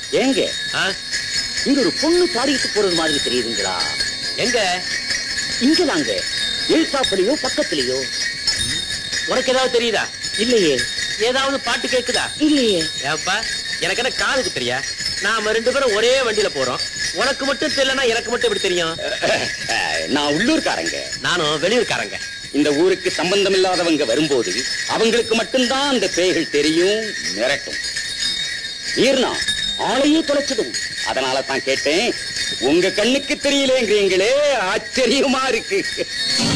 ஏங்க ஆ? இங்க ஒரு பொண்ணு பாடிட்டு போறது மாதிரி தெரியுதுங்களா எங்க இங்க தாங்க எழுத்தாப்புலயோ பக்கத்துலயோ உனக்கு ஏதாவது தெரியுதா இல்லையே ஏதாவது பாட்டு கேக்குதா இல்லையே ஏப்பா எனக்கு என்ன காதுக்கு தெரியா நாம ரெண்டு பேரும் ஒரே வண்டியில போறோம் உனக்கு மட்டும் தெரியலனா எனக்கு மட்டும் எப்படி தெரியும் அஹ், நான் உள்ளூர்காரங்க நானும் வெளியூர்காரங்க இந்த ஊருக்கு சம்பந்தம் இல்லாதவங்க வரும்போது அவங்களுக்கு மட்டும்தான் அந்த பேய்கள் தெரியும் மிரட்டும் ஈர்னா ஆளையே தொலைச்சதும் அதனால தான் கேட்டேன் உங்க கண்ணுக்கு தெரியலேங்கிறீங்களே ஆச்சரியமா இருக்கு